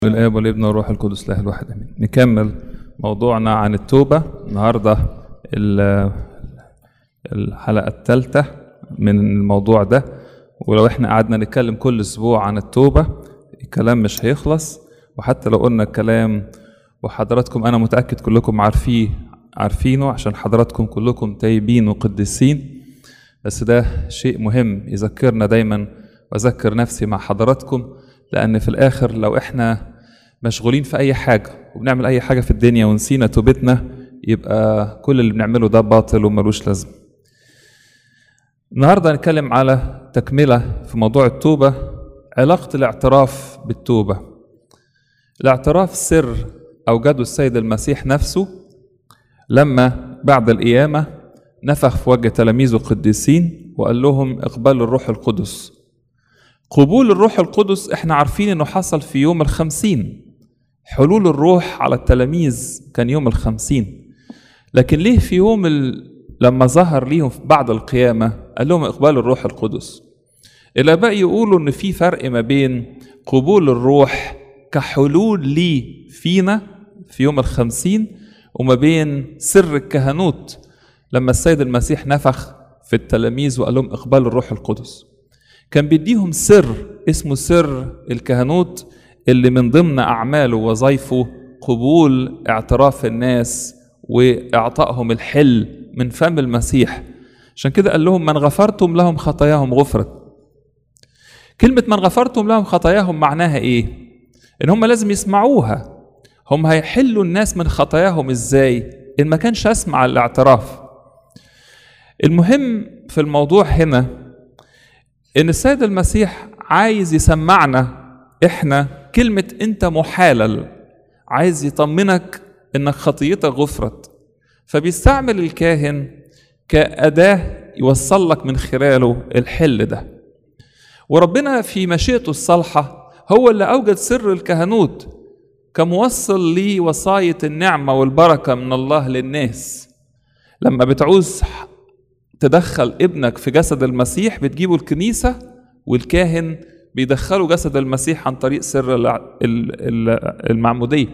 للآب والابن والروح القدس الله الواحد امين نكمل موضوعنا عن التوبة النهاردة ال- الحلقة الثالثة من الموضوع ده ولو احنا قعدنا نتكلم كل اسبوع عن التوبة الكلام مش هيخلص وحتى لو قلنا الكلام وحضراتكم انا متأكد كلكم عارفيه عارفينه عشان حضراتكم كلكم تايبين وقديسين بس ده شيء مهم يذكرنا دايما واذكر نفسي مع حضراتكم لان في الاخر لو احنا مشغولين في اي حاجه وبنعمل اي حاجه في الدنيا ونسينا توبتنا يبقى كل اللي بنعمله ده باطل وملوش لازمه النهارده هنتكلم على تكمله في موضوع التوبه علاقه الاعتراف بالتوبه الاعتراف سر اوجده السيد المسيح نفسه لما بعد القيامه نفخ في وجه تلاميذه القديسين وقال لهم اقبلوا الروح القدس قبول الروح القدس احنا عارفين انه حصل في يوم الخمسين حلول الروح على التلاميذ كان يوم الخمسين لكن ليه في يوم ال... لما ظهر ليهم بعد القيامة قال لهم اقبلوا الروح القدس الآباء يقولوا إن في فرق ما بين قبول الروح كحلول ليه فينا في يوم الخمسين وما بين سر الكهنوت لما السيد المسيح نفخ في التلاميذ وقال لهم اقبلوا الروح القدس كان بيديهم سر اسمه سر الكهنوت اللي من ضمن أعماله وظائفه قبول اعتراف الناس وإعطائهم الحل من فم المسيح عشان كده قال لهم من غفرتم لهم خطاياهم غفرت كلمة من غفرتم لهم خطاياهم معناها إيه؟ إن هم لازم يسمعوها هم هيحلوا الناس من خطاياهم إزاي؟ إن ما كانش أسمع الاعتراف المهم في الموضوع هنا ان السيد المسيح عايز يسمعنا احنا كلمة انت محالل عايز يطمنك انك خطيتك غفرت فبيستعمل الكاهن كأداة يوصل لك من خلاله الحل ده وربنا في مشيئته الصالحة هو اللي أوجد سر الكهنوت كموصل لوصاية النعمة والبركة من الله للناس لما بتعوز تدخل ابنك في جسد المسيح بتجيبه الكنيسة والكاهن بيدخله جسد المسيح عن طريق سر المعمودية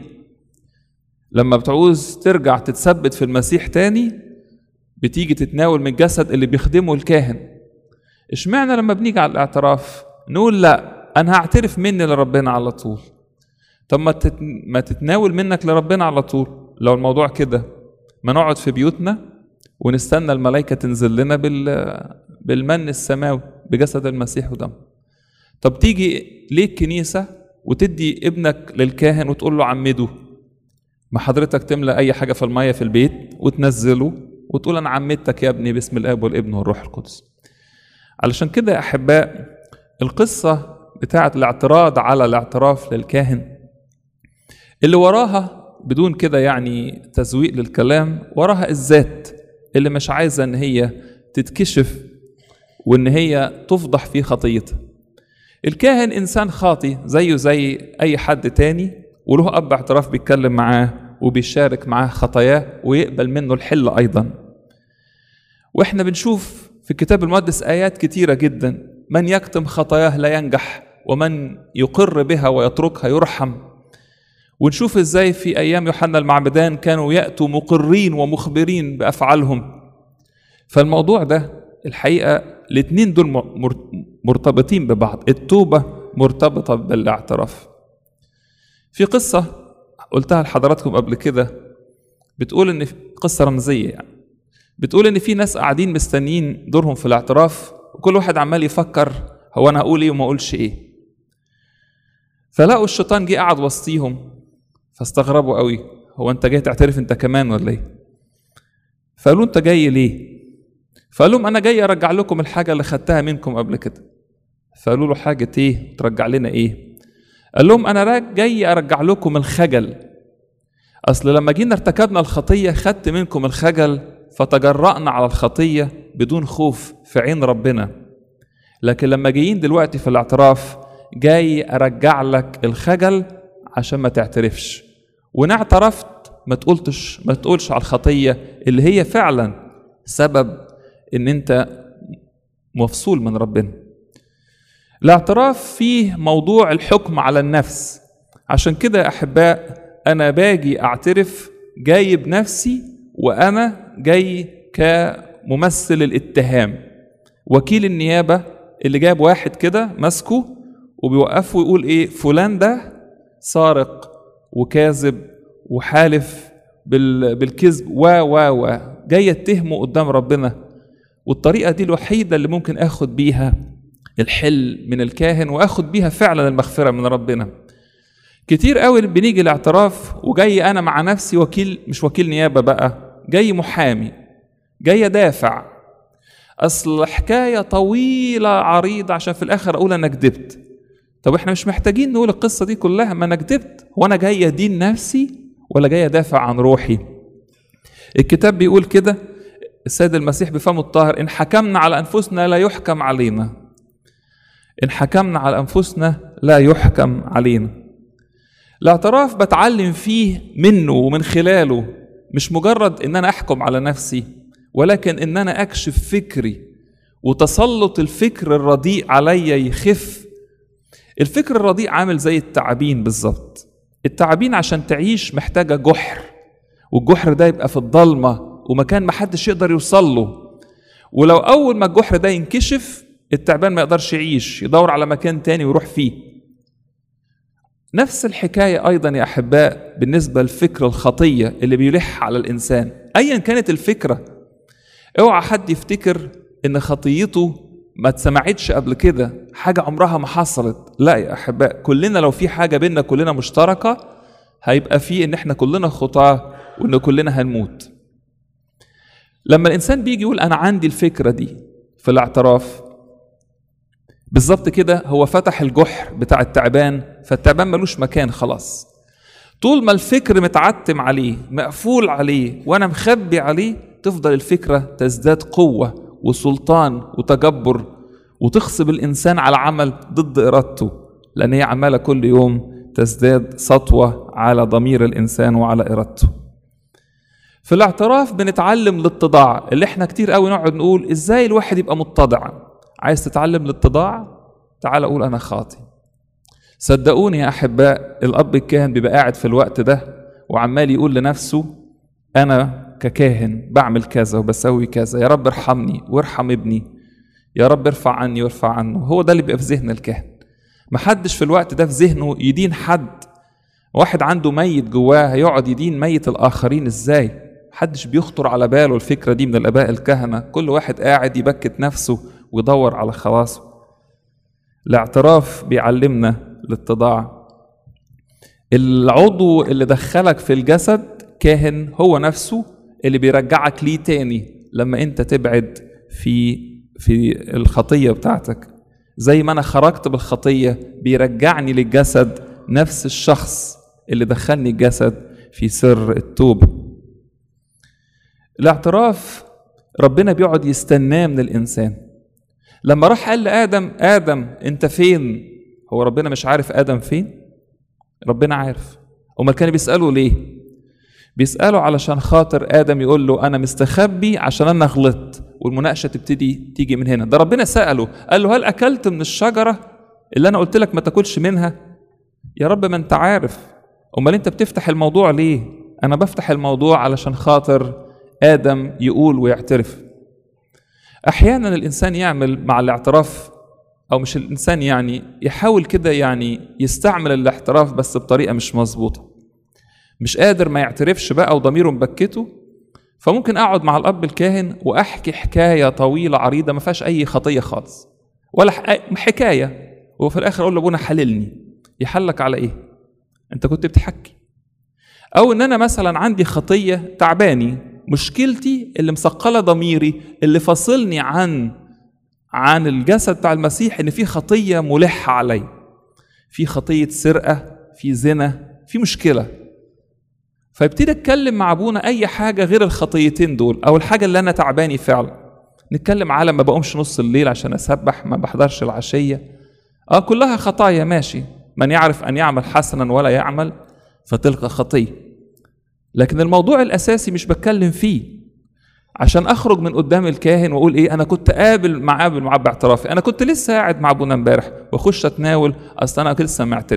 لما بتعوز ترجع تتثبت في المسيح تاني بتيجي تتناول من الجسد اللي بيخدمه الكاهن اشمعنى لما بنيجي على الاعتراف نقول لا انا هعترف مني لربنا على طول طب ما ما تتناول منك لربنا على طول لو الموضوع كده ما نقعد في بيوتنا ونستنى الملائكة تنزل لنا بال بالمن السماوي بجسد المسيح ودمه. طب تيجي ليه الكنيسة وتدي ابنك للكاهن وتقول له عمده ما حضرتك تملى أي حاجة في المية في البيت وتنزله وتقول أنا عمدتك يا ابني باسم الآب والابن والروح القدس. علشان كده يا أحباء القصة بتاعة الاعتراض على الاعتراف للكاهن اللي وراها بدون كده يعني تزويق للكلام وراها الذات اللي مش عايزه ان هي تتكشف وان هي تفضح في خطيتها الكاهن انسان خاطي زيه زي اي حد تاني وله اب اعتراف بيتكلم معاه وبيشارك معاه خطاياه ويقبل منه الحل ايضا واحنا بنشوف في الكتاب المقدس ايات كتيره جدا من يكتم خطاياه لا ينجح ومن يقر بها ويتركها يرحم ونشوف ازاي في ايام يوحنا المعمدان كانوا ياتوا مقرين ومخبرين بافعالهم فالموضوع ده الحقيقه الاثنين دول مرتبطين ببعض التوبه مرتبطه بالاعتراف في قصه قلتها لحضراتكم قبل كده بتقول ان قصه رمزيه يعني بتقول ان في ناس قاعدين مستنيين دورهم في الاعتراف وكل واحد عمال يفكر هو انا هقول ايه وما اقولش ايه فلقوا الشيطان جه قعد وسطيهم فاستغربوا قوي هو انت جاي تعترف انت كمان ولا ايه فقالوا انت جاي ليه فقال لهم انا جاي ارجع لكم الحاجه اللي خدتها منكم قبل كده فقالوا له حاجه ايه ترجع لنا ايه قال لهم انا جاي ارجع لكم الخجل اصل لما جينا ارتكبنا الخطيه خدت منكم الخجل فتجرأنا على الخطيه بدون خوف في عين ربنا لكن لما جايين دلوقتي في الاعتراف جاي ارجع لك الخجل عشان ما تعترفش وان اعترفت ما تقولش ما تقولش على الخطيه اللي هي فعلا سبب ان انت مفصول من ربنا الاعتراف فيه موضوع الحكم على النفس عشان كده يا احباء انا باجي اعترف جايب نفسي وانا جاي كممثل الاتهام وكيل النيابه اللي جاب واحد كده ماسكه وبيوقفه ويقول ايه فلان ده سارق وكاذب وحالف بال- بالكذب و و و جاي اتهمه قدام ربنا والطريقه دي الوحيده اللي ممكن اخد بيها الحل من الكاهن واخد بيها فعلا المغفره من ربنا كتير قوي بنيجي الاعتراف وجاي انا مع نفسي وكيل مش وكيل نيابه بقى جاي محامي جاي ادافع اصل حكايه طويله عريضه عشان في الاخر اقول انا كدبت طب احنا مش محتاجين نقول القصه دي كلها ما انا كدبت هو انا جاي ادين نفسي ولا جاي ادافع عن روحي الكتاب بيقول كده السيد المسيح بفمه الطاهر ان حكمنا على انفسنا لا يحكم علينا ان حكمنا على انفسنا لا يحكم علينا الاعتراف بتعلم فيه منه ومن خلاله مش مجرد ان انا احكم على نفسي ولكن ان انا اكشف فكري وتسلط الفكر الرديء عليا يخف الفكر الرديء عامل زي التعابين بالظبط التعابين عشان تعيش محتاجه جحر والجحر ده يبقى في الضلمه ومكان محدش يقدر يوصل له ولو اول ما الجحر ده ينكشف التعبان ما يقدرش يعيش يدور على مكان تاني ويروح فيه نفس الحكاية أيضا يا أحباء بالنسبة لفكر الخطية اللي بيلح على الإنسان أيا كانت الفكرة اوعى حد يفتكر إن خطيته ما اتسمعتش قبل كده حاجة عمرها ما حصلت لا يا أحباء كلنا لو في حاجة بينا كلنا مشتركة هيبقى في إن إحنا كلنا خطاة وإن كلنا هنموت لما الإنسان بيجي يقول أنا عندي الفكرة دي في الاعتراف بالظبط كده هو فتح الجحر بتاع التعبان فالتعبان ملوش مكان خلاص طول ما الفكر متعتم عليه مقفول عليه وانا مخبي عليه تفضل الفكرة تزداد قوة وسلطان وتجبر وتغصب الإنسان على عمل ضد إرادته لأن هي عمالة كل يوم تزداد سطوة على ضمير الإنسان وعلى إرادته في الاعتراف بنتعلم الاتضاع اللي احنا كتير قوي نقعد نقول ازاي الواحد يبقى متضع عايز تتعلم الاتضاع تعال اقول انا خاطي صدقوني يا احباء الاب الكاهن بيبقى قاعد في الوقت ده وعمال يقول لنفسه انا ككاهن بعمل كذا وبسوي كذا يا رب ارحمني وارحم ابني يا رب ارفع عني وارفع عنه هو ده اللي بيبقى في ذهن الكاهن محدش في الوقت ده في ذهنه يدين حد واحد عنده ميت جواه هيقعد يدين ميت الاخرين ازاي محدش بيخطر على باله الفكره دي من الاباء الكهنه كل واحد قاعد يبكت نفسه ويدور على خلاصه الاعتراف بيعلمنا الاتضاع العضو اللي دخلك في الجسد كاهن هو نفسه اللي بيرجعك ليه تاني لما انت تبعد في في الخطيه بتاعتك زي ما انا خرجت بالخطيه بيرجعني للجسد نفس الشخص اللي دخلني الجسد في سر التوبه الاعتراف ربنا بيقعد يستناه من الانسان لما راح قال لادم ادم انت فين هو ربنا مش عارف ادم فين ربنا عارف امال كان بيساله ليه بيساله علشان خاطر ادم يقول له انا مستخبي عشان انا غلطت والمناقشه تبتدي تيجي من هنا ده ربنا ساله قال له هل اكلت من الشجره اللي انا قلت لك ما تاكلش منها يا رب ما انت عارف امال انت بتفتح الموضوع ليه انا بفتح الموضوع علشان خاطر ادم يقول ويعترف احيانا الانسان يعمل مع الاعتراف او مش الانسان يعني يحاول كده يعني يستعمل الاعتراف بس بطريقه مش مظبوطه مش قادر ما يعترفش بقى وضميره مبكته فممكن اقعد مع الاب الكاهن واحكي حكايه طويله عريضه ما فيهاش اي خطيه خالص ولا حكايه وفي الاخر اقول لابونا حللني يحلك على ايه انت كنت بتحكي او ان انا مثلا عندي خطيه تعباني مشكلتي اللي مثقله ضميري اللي فاصلني عن عن الجسد بتاع المسيح ان في خطيه ملحه علي في خطيه سرقه في زنا في مشكله فيبتدي اتكلم مع ابونا اي حاجه غير الخطيتين دول او الحاجه اللي انا تعباني فعلا نتكلم على ما بقومش نص الليل عشان اسبح ما بحضرش العشيه اه كلها خطايا ماشي من يعرف ان يعمل حسنا ولا يعمل فتلك خطيه لكن الموضوع الاساسي مش بتكلم فيه عشان اخرج من قدام الكاهن واقول ايه انا كنت قابل مع قابل معاه باعترافي انا كنت لسه قاعد مع ابونا امبارح واخش اتناول اصل انا لسه معترف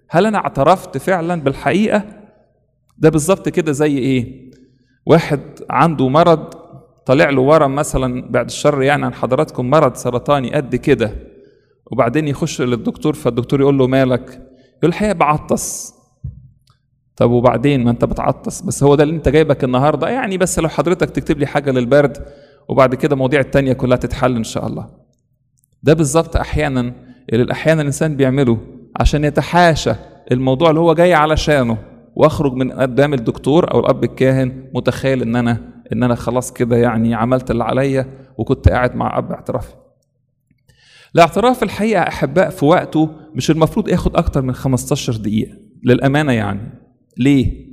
هل انا اعترفت فعلا بالحقيقه ده بالظبط كده زي ايه واحد عنده مرض طلع له ورم مثلا بعد الشر يعني عن حضراتكم مرض سرطاني قد كده وبعدين يخش للدكتور فالدكتور يقول له مالك يقول الحقيقه بعطس طب وبعدين ما انت بتعطس بس هو ده اللي انت جايبك النهارده يعني بس لو حضرتك تكتب لي حاجه للبرد وبعد كده المواضيع التانية كلها تتحل ان شاء الله ده بالظبط احيانا اللي احيانا الانسان بيعمله عشان يتحاشى الموضوع اللي هو جاي علشانه واخرج من قدام الدكتور او الاب الكاهن متخيل ان انا ان انا خلاص كده يعني عملت اللي عليا وكنت قاعد مع اب اعترافي الاعتراف الحقيقه احباء في وقته مش المفروض ياخد اكتر من 15 دقيقه للامانه يعني ليه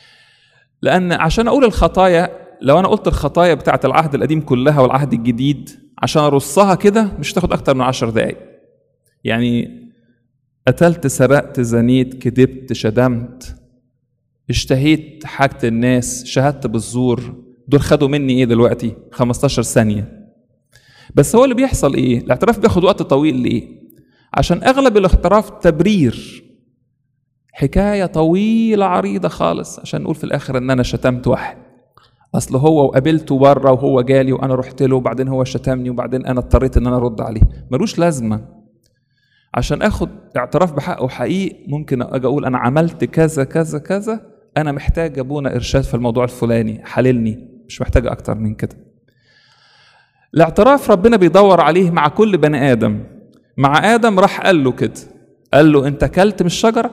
لان عشان اقول الخطايا لو انا قلت الخطايا بتاعه العهد القديم كلها والعهد الجديد عشان ارصها كده مش تاخد اكتر من 10 دقائق يعني قتلت سرقت زنيت كذبت شتمت اشتهيت حاجة الناس شهدت بالزور دول خدوا مني ايه دلوقتي 15 ثانية بس هو اللي بيحصل ايه الاعتراف بياخد وقت طويل ليه عشان اغلب الاعتراف تبرير حكاية طويلة عريضة خالص عشان نقول في الاخر ان انا شتمت واحد اصل هو وقابلته بره وهو جالي وانا رحت له وبعدين هو شتمني وبعدين انا اضطريت ان انا ارد عليه ملوش لازمه عشان اخد اعتراف بحقه حقيقي ممكن اجي اقول انا عملت كذا كذا كذا انا محتاج ابونا ارشاد في الموضوع الفلاني حللني مش محتاج اكتر من كده الاعتراف ربنا بيدور عليه مع كل بني ادم مع ادم راح قال له كده قال له انت كلت من الشجره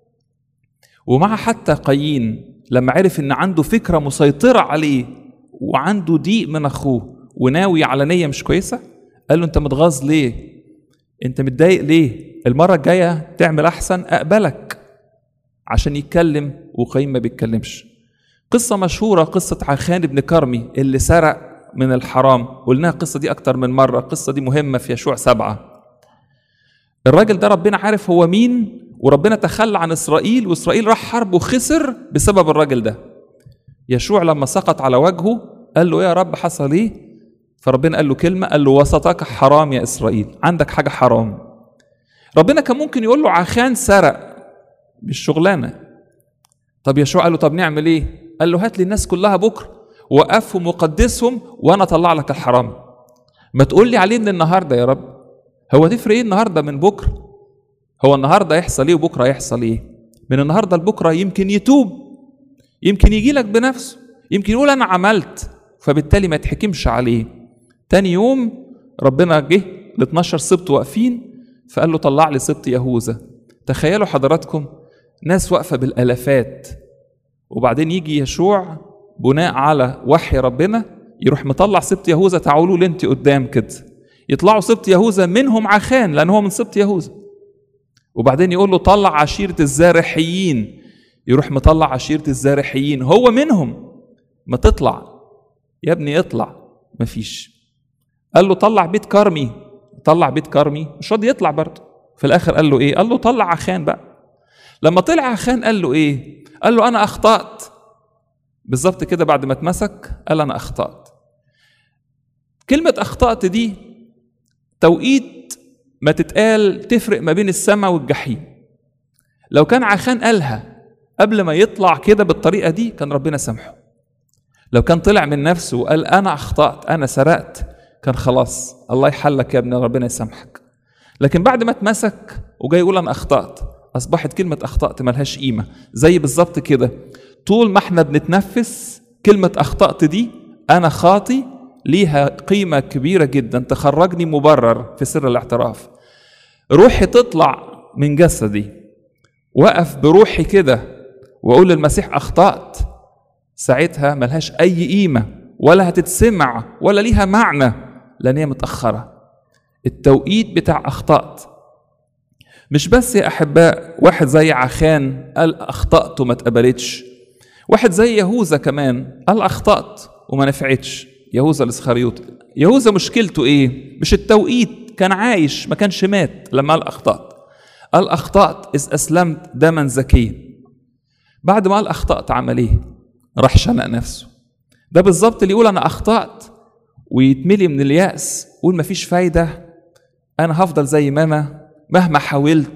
ومع حتى قايين لما عرف ان عنده فكره مسيطره عليه وعنده ضيق من اخوه وناوي على نيه مش كويسه قال له انت متغاظ ليه انت متضايق ليه المره الجايه تعمل احسن اقبلك عشان يتكلم وقايين ما بيتكلمش قصه مشهوره قصه عخان بن كرمي اللي سرق من الحرام قلناها القصه دي اكتر من مره القصه دي مهمه في يشوع سبعه الراجل ده ربنا عارف هو مين وربنا تخلى عن اسرائيل واسرائيل راح حرب وخسر بسبب الراجل ده يشوع لما سقط على وجهه قال له يا رب حصل ايه فربنا قال له كلمه قال له وسطك حرام يا اسرائيل عندك حاجه حرام ربنا كان ممكن يقول له عخان سرق مش شغلانه طب يشوع قال له طب نعمل ايه قال له هات لي الناس كلها بكره وقفهم وقدسهم وانا اطلع لك الحرام ما تقول لي عليه من النهارده يا رب هو تفرق ايه النهارده من بكره هو النهارده يحصل ايه وبكره يحصل ايه من النهارده لبكره يمكن يتوب يمكن يجي لك بنفسه يمكن يقول انا عملت فبالتالي ما يتحكمش عليه تاني يوم ربنا جه ال 12 سبط واقفين فقال له طلع لي سبط يهوذا تخيلوا حضراتكم ناس واقفه بالالافات وبعدين يجي يشوع بناء على وحي ربنا يروح مطلع سبط يهوذا تعالوا لي انت قدام كده يطلعوا سبط يهوذا منهم عخان لان هو من سبط يهوذا وبعدين يقول له طلع عشيرة الزارحيين يروح مطلع عشيرة الزارحيين هو منهم ما تطلع يا ابني اطلع مفيش قال له طلع بيت كرمي طلع بيت كرمي مش راضي يطلع برضه في الاخر قال له ايه قال له طلع عخان بقى لما طلع عخان قال له ايه قال له انا اخطات بالظبط كده بعد ما اتمسك قال انا اخطات كلمه اخطات دي توقيت ما تتقال تفرق ما بين السماء والجحيم لو كان عخان قالها قبل ما يطلع كده بالطريقه دي كان ربنا سامحه لو كان طلع من نفسه وقال انا اخطات انا سرقت كان خلاص الله يحلك يا ابني ربنا يسامحك لكن بعد ما اتمسك وجاي يقول انا اخطات اصبحت كلمه اخطات ملهاش قيمه زي بالظبط كده طول ما احنا بنتنفس كلمه اخطات دي انا خاطي ليها قيمه كبيره جدا تخرجني مبرر في سر الاعتراف روحي تطلع من جسدي وقف بروحي كده واقول للمسيح اخطات ساعتها ملهاش اي قيمه ولا هتتسمع ولا ليها معنى لان هي متاخره التوقيت بتاع اخطات مش بس يا احباء واحد زي عخان قال اخطات وما اتقبلتش واحد زي يهوذا كمان قال اخطات وما نفعتش يهوذا الاسخريوطي يهوذا مشكلته ايه مش التوقيت كان عايش ما كانش مات لما قال اخطات قال اخطات اذ اسلمت دما زكيا بعد ما قال اخطات عمل ايه راح شنق نفسه ده بالظبط اللي يقول انا اخطات ويتملي من الياس يقول مفيش فايده انا هفضل زي ما انا مهما حاولت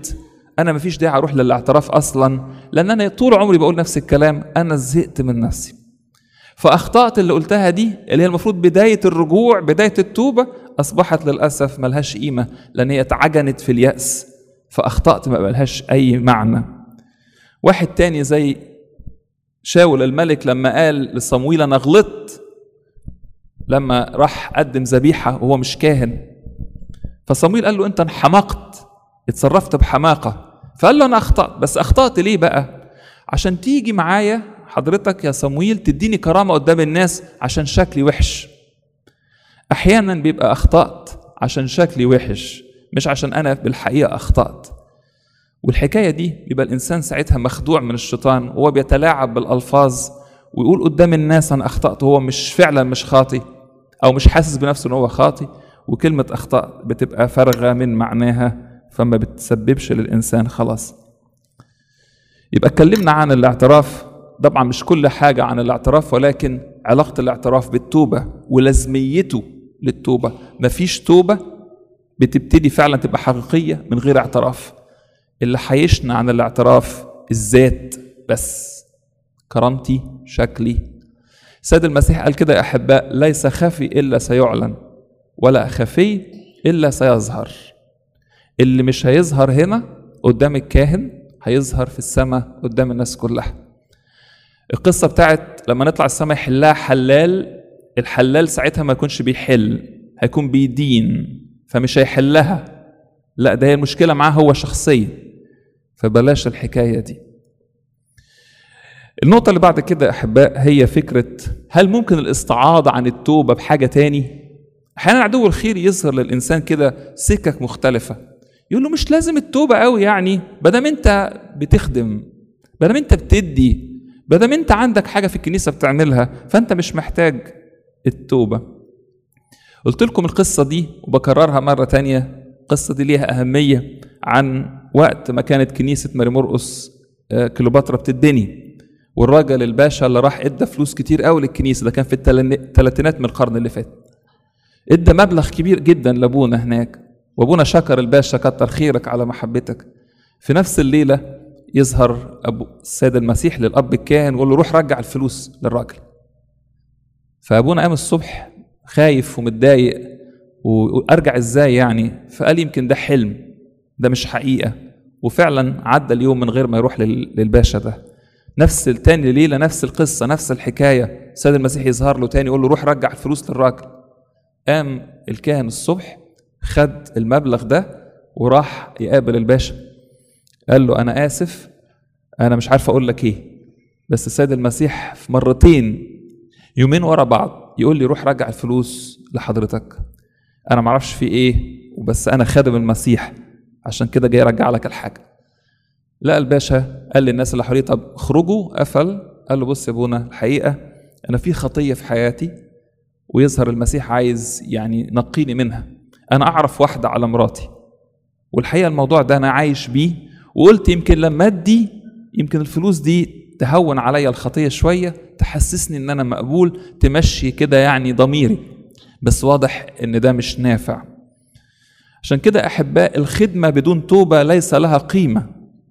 انا مفيش داعي اروح للاعتراف اصلا لان انا طول عمري بقول نفس الكلام انا زهقت من نفسي فاخطات اللي قلتها دي اللي هي المفروض بدايه الرجوع بدايه التوبه اصبحت للاسف ملهاش قيمه لان هي اتعجنت في الياس فاخطات ما بقالهاش اي معنى واحد تاني زي شاول الملك لما قال لصمويل انا غلطت لما راح قدم ذبيحه وهو مش كاهن فصمويل قال له انت انحمقت اتصرفت بحماقه فقال له انا اخطات بس اخطات ليه بقى عشان تيجي معايا حضرتك يا صمويل تديني كرامه قدام الناس عشان شكلي وحش احيانا بيبقى اخطات عشان شكلي وحش مش عشان انا بالحقيقه اخطات والحكايه دي بيبقى الانسان ساعتها مخدوع من الشيطان وهو بيتلاعب بالالفاظ ويقول قدام الناس انا اخطات وهو مش فعلا مش خاطي او مش حاسس بنفسه ان هو خاطي وكلمه اخطاء بتبقى فارغه من معناها فما بتسببش للانسان خلاص يبقى اتكلمنا عن الاعتراف طبعا مش كل حاجه عن الاعتراف ولكن علاقه الاعتراف بالتوبه ولازميته للتوبه مفيش توبه بتبتدي فعلا تبقى حقيقيه من غير اعتراف اللي حيشنا عن الاعتراف الذات بس كرامتي شكلي سيد المسيح قال كده يا احباء ليس خفي الا سيعلن ولا خفي الا سيظهر اللي مش هيظهر هنا قدام الكاهن هيظهر في السماء قدام الناس كلها القصه بتاعت لما نطلع السماء يحلها حلال الحلال ساعتها ما يكونش بيحل هيكون بيدين فمش هيحلها لا ده هي المشكله معاه هو شخصيا فبلاش الحكايه دي النقطة اللي بعد كده يا أحباء هي فكرة هل ممكن الاستعاضة عن التوبة بحاجة تاني؟ أحيانا عدو الخير يظهر للإنسان كده سكك مختلفة يقول له مش لازم التوبة قوي يعني بدل أنت بتخدم بدل أنت بتدي بدل أنت عندك حاجة في الكنيسة بتعملها فأنت مش محتاج التوبة قلت لكم القصة دي وبكررها مرة تانية القصة دي ليها أهمية عن وقت ما كانت كنيسة ماري مرقس كليوباترا بتتبني والراجل الباشا اللي راح ادى فلوس كتير قوي للكنيسه ده كان في الثلاثينات من القرن اللي فات ادى مبلغ كبير جدا لابونا هناك وابونا شكر الباشا كتر خيرك على محبتك في نفس الليله يظهر ابو السيد المسيح للاب الكاهن ويقول له روح رجع الفلوس للراجل فابونا قام الصبح خايف ومتضايق وارجع ازاي يعني فقال يمكن ده حلم ده مش حقيقه وفعلا عدى اليوم من غير ما يروح للباشا ده نفس تاني ليله نفس القصه نفس الحكايه السيد المسيح يظهر له تاني يقول له روح رجع الفلوس للراجل قام الكاهن الصبح خد المبلغ ده وراح يقابل الباشا قال له انا اسف انا مش عارف اقول لك ايه بس السيد المسيح في مرتين يومين ورا بعض يقول لي روح رجع الفلوس لحضرتك انا معرفش في ايه وبس انا خادم المسيح عشان كده جاي ارجع لك الحاجه لا الباشا قال للناس اللي حواليه طب اخرجوا قفل قال له بص يا ابونا الحقيقه انا في خطيه في حياتي ويظهر المسيح عايز يعني نقيني منها انا اعرف واحده على مراتي والحقيقه الموضوع ده انا عايش بيه وقلت يمكن لما ادي يمكن الفلوس دي تهون عليا الخطيه شويه تحسسني ان انا مقبول تمشي كده يعني ضميري بس واضح ان ده مش نافع عشان كده احباء الخدمه بدون توبه ليس لها قيمه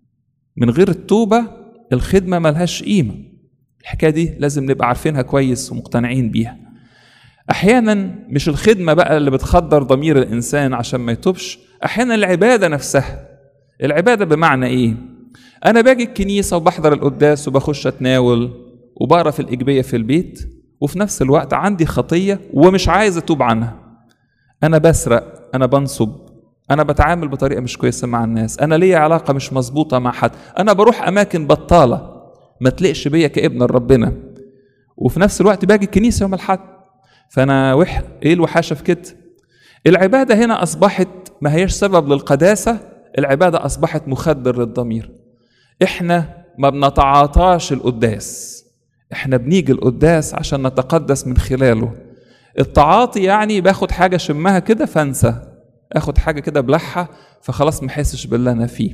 من غير التوبه الخدمه ملهاش قيمه الحكايه دي لازم نبقى عارفينها كويس ومقتنعين بيها احيانا مش الخدمه بقى اللي بتخدر ضمير الانسان عشان ما يتوبش احيانا العباده نفسها العباده بمعنى ايه انا باجي الكنيسه وبحضر القداس وبخش اتناول وبقرا في الاجبيه في البيت وفي نفس الوقت عندي خطيه ومش عايز اتوب عنها انا بسرق انا بنصب انا بتعامل بطريقه مش كويسه مع الناس انا ليا علاقه مش مظبوطه مع حد انا بروح اماكن بطاله ما تلقش بيا كابن ربنا وفي نفس الوقت باجي الكنيسه يوم الاحد فانا وح ايه الوحاشه في كده العباده هنا اصبحت ما هيش سبب للقداسه العباده اصبحت مخدر للضمير احنا ما بنتعاطاش القداس احنا بنيجي القداس عشان نتقدس من خلاله التعاطي يعني باخد حاجه شمها كده فانسى اخد حاجه كده بلحها فخلاص ما احسش باللي انا فيه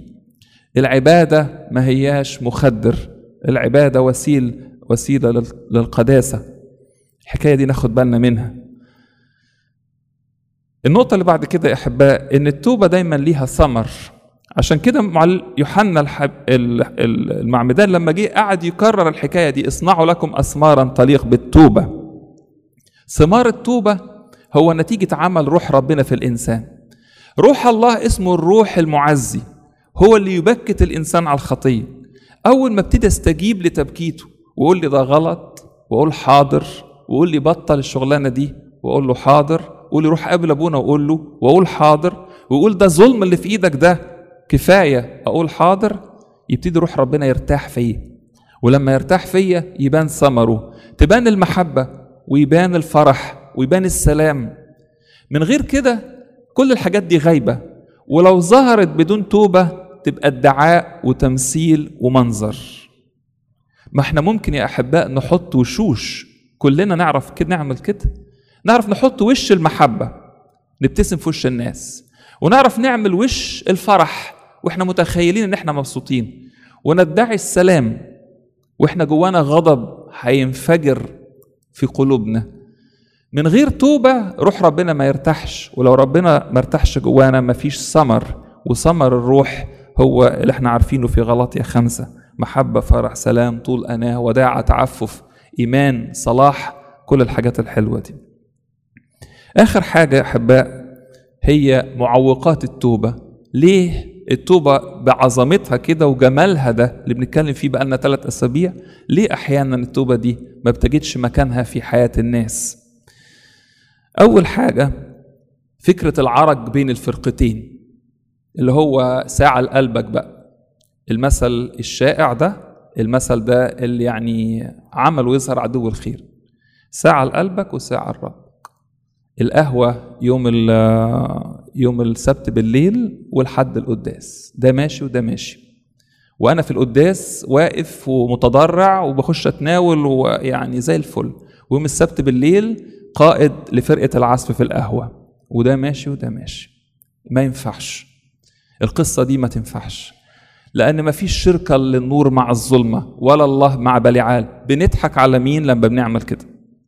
العباده ما هياش مخدر العباده وسيل وسيله للقداسه الحكايه دي ناخد بالنا منها النقطة اللي بعد كده يا أحباء إن التوبة دايما ليها ثمر عشان كده مع يوحنا الحب... المعمدان لما جه قعد يكرر الحكايه دي اصنعوا لكم اسمارا تليق بالتوبه ثمار التوبه هو نتيجه عمل روح ربنا في الانسان روح الله اسمه الروح المعزي هو اللي يبكت الانسان على الخطيه اول ما ابتدي استجيب لتبكيته ويقول لي ده غلط واقول حاضر ويقول لي بطل الشغلانه دي واقول له حاضر ويقول لي روح قابل ابونا واقول له واقول حاضر ويقول ده ظلم اللي في ايدك ده كفايه اقول حاضر يبتدي روح ربنا يرتاح فيا ولما يرتاح فيا يبان ثمره تبان المحبه ويبان الفرح ويبان السلام من غير كده كل الحاجات دي غايبه ولو ظهرت بدون توبه تبقى ادعاء وتمثيل ومنظر ما احنا ممكن يا احباء نحط وشوش كلنا نعرف كده نعمل كده نعرف نحط وش المحبه نبتسم في وش الناس ونعرف نعمل وش الفرح واحنا متخيلين ان احنا مبسوطين وندعي السلام واحنا جوانا غضب هينفجر في قلوبنا من غير توبة روح ربنا ما يرتاحش ولو ربنا ما ارتاحش جوانا ما فيش ثمر وثمر الروح هو اللي احنا عارفينه في غلطية خمسة محبة فرح سلام طول أناه وداعة تعفف إيمان صلاح كل الحاجات الحلوة دي آخر حاجة أحباء هي معوقات التوبة ليه التوبة بعظمتها كده وجمالها ده اللي بنتكلم فيه بقالنا ثلاث أسابيع ليه أحيانا التوبة دي ما بتجدش مكانها في حياة الناس أول حاجة فكرة العرج بين الفرقتين اللي هو ساعة لقلبك بقى المثل الشائع ده المثل ده اللي يعني عمل ويظهر عدو الخير ساعة لقلبك وساعة لربك القهوة يوم يوم السبت بالليل والحد القداس ده ماشي وده ماشي وانا في القداس واقف ومتضرع وبخش اتناول ويعني زي الفل ويوم السبت بالليل قائد لفرقة العزف في القهوة وده ماشي وده ماشي ما ينفعش القصة دي ما تنفعش لأن ما فيش شركة للنور مع الظلمة ولا الله مع بليعال بنضحك على مين لما بنعمل كده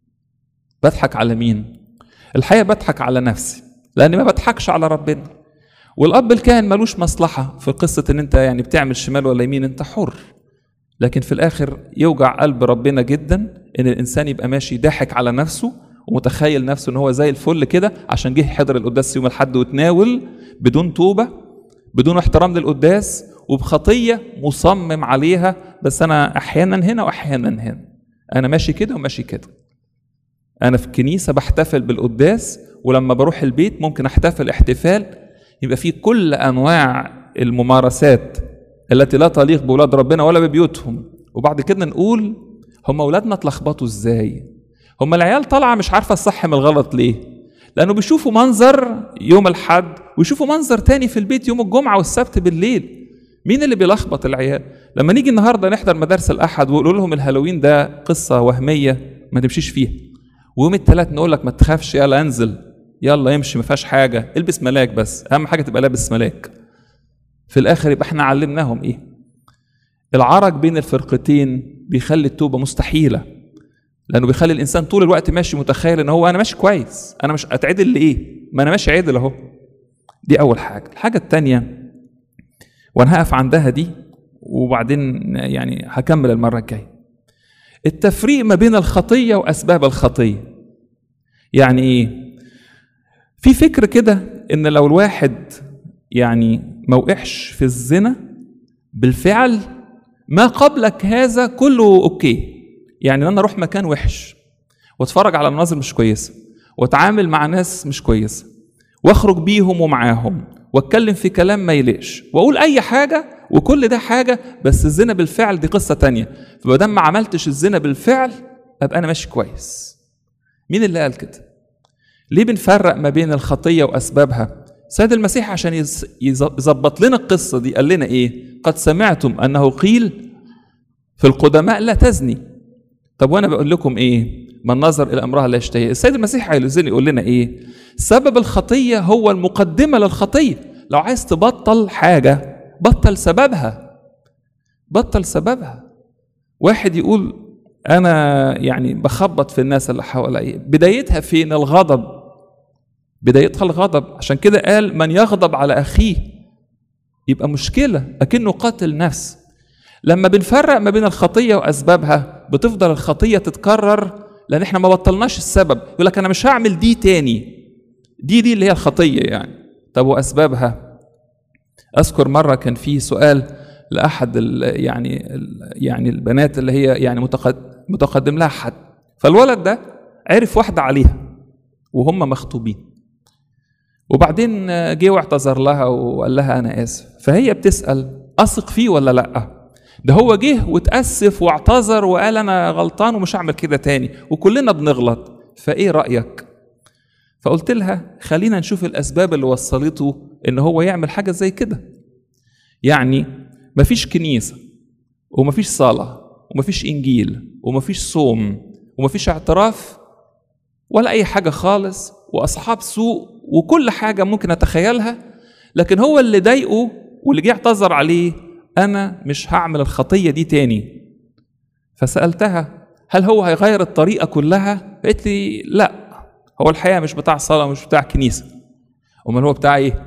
بضحك على مين الحقيقة بضحك على نفسي لأني ما بضحكش على ربنا والأب الكاهن ملوش مصلحة في قصة إن أنت يعني بتعمل شمال ولا يمين أنت حر لكن في الآخر يوجع قلب ربنا جدا إن الإنسان يبقى ماشي ضاحك على نفسه ومتخيل نفسه إن هو زي الفل كده عشان جه حضر القداس يوم الحد وتناول بدون توبة بدون احترام للقداس وبخطية مصمم عليها بس أنا أحيانا هنا وأحيانا هنا أنا ماشي كده وماشي كده أنا في الكنيسة بحتفل بالقداس ولما بروح البيت ممكن أحتفل احتفال يبقى فيه كل أنواع الممارسات التي لا تليق بولاد ربنا ولا ببيوتهم وبعد كده نقول هم أولادنا اتلخبطوا إزاي هم العيال طالعة مش عارفة الصح من الغلط ليه لأنه بيشوفوا منظر يوم الحد ويشوفوا منظر تاني في البيت يوم الجمعة والسبت بالليل مين اللي بيلخبط العيال لما نيجي النهاردة نحضر مدارس الأحد ويقولوا لهم الهالوين ده قصة وهمية ما تمشيش فيها ويوم الثلاث نقول لك ما تخافش يلا انزل يلا امشي ما فيهاش حاجه البس ملاك بس اهم حاجه تبقى لابس ملاك في الاخر يبقى احنا علمناهم ايه العرج بين الفرقتين بيخلي التوبه مستحيله لانه بيخلي الانسان طول الوقت ماشي متخيل ان هو انا ماشي كويس انا مش اتعدل لايه ما انا ماشي عدل اهو دي اول حاجه الحاجه الثانيه وانا هقف عندها دي وبعدين يعني هكمل المره الجايه التفريق ما بين الخطيه واسباب الخطيه يعني ايه في فكر كده ان لو الواحد يعني ما وقعش في الزنا بالفعل ما قبلك هذا كله اوكي يعني انا اروح مكان وحش واتفرج على مناظر مش كويسه واتعامل مع ناس مش كويسه واخرج بيهم ومعاهم واتكلم في كلام ما يليقش واقول اي حاجه وكل ده حاجه بس الزنا بالفعل دي قصه تانية فمادام ما عملتش الزنا بالفعل ابقى انا ماشي كويس مين اللي قال كده ليه بنفرق ما بين الخطيه واسبابها سيد المسيح عشان يظبط لنا القصه دي قال لنا ايه قد سمعتم انه قيل في القدماء لا تزني طب وانا بقول لكم ايه من نظر الى امرها لا يشتهي السيد المسيح عايزين يقول لنا ايه سبب الخطيه هو المقدمه للخطيه لو عايز تبطل حاجه بطل سببها بطل سببها واحد يقول انا يعني بخبط في الناس اللي حواليا بدايتها فين الغضب بدايتها الغضب عشان كده قال من يغضب على اخيه يبقى مشكلة أكنه قاتل نفس لما بنفرق ما بين الخطية وأسبابها بتفضل الخطية تتكرر لأن احنا ما بطلناش السبب يقول لك أنا مش هعمل دي تاني دي دي اللي هي الخطية يعني طب وأسبابها أذكر مرة كان في سؤال لأحد ال يعني ال يعني البنات اللي هي يعني متقد متقدم لها حد فالولد ده عرف واحدة عليها وهم مخطوبين وبعدين جه واعتذر لها وقال لها انا اسف فهي بتسال اثق فيه ولا لا ده هو جه وتاسف واعتذر وقال انا غلطان ومش هعمل كده تاني وكلنا بنغلط فايه رايك فقلت لها خلينا نشوف الاسباب اللي وصلته ان هو يعمل حاجه زي كده يعني مفيش كنيسه ومفيش صلاه ومفيش انجيل ومفيش صوم ومفيش اعتراف ولا اي حاجه خالص واصحاب سوء وكل حاجه ممكن اتخيلها لكن هو اللي ضايقه واللي جه اعتذر عليه انا مش هعمل الخطيه دي تاني فسالتها هل هو هيغير الطريقه كلها قالت لي لا هو الحقيقه مش بتاع صلاه مش بتاع كنيسه امال هو بتاع ايه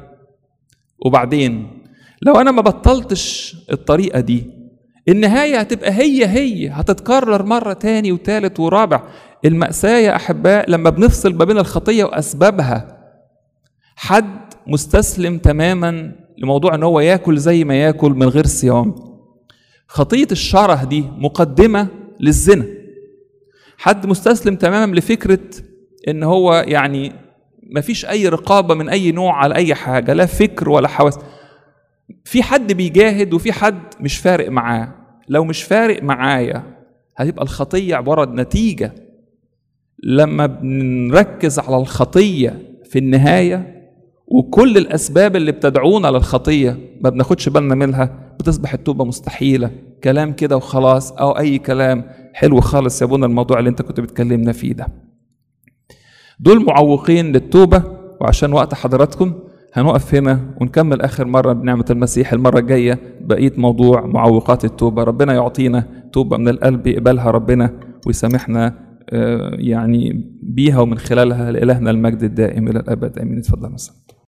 وبعدين لو انا ما بطلتش الطريقه دي النهايه هتبقى هي هي هتتكرر مره تاني وتالت ورابع المأساة يا أحباء لما بنفصل ما بين الخطية وأسبابها حد مستسلم تماما لموضوع ان هو ياكل زي ما ياكل من غير صيام خطية الشره دي مقدمة للزنا حد مستسلم تماما لفكرة ان هو يعني مفيش اي رقابة من اي نوع على اي حاجة لا فكر ولا حواس في حد بيجاهد وفي حد مش فارق معاه لو مش فارق معايا هتبقى الخطية عبارة عن نتيجة لما بنركز على الخطية في النهاية وكل الأسباب اللي بتدعونا للخطية ما بناخدش بالنا منها بتصبح التوبة مستحيلة كلام كده وخلاص أو أي كلام حلو خالص يا ابونا الموضوع اللي أنت كنت بتكلمنا فيه ده دول معوقين للتوبة وعشان وقت حضراتكم هنقف هنا ونكمل آخر مرة بنعمة المسيح المرة الجاية بقية موضوع معوقات التوبة ربنا يعطينا توبة من القلب يقبلها ربنا ويسامحنا يعني بيها ومن خلالها لإلهنا المجد الدائم إلى الأبد آمين اتفضل مثلا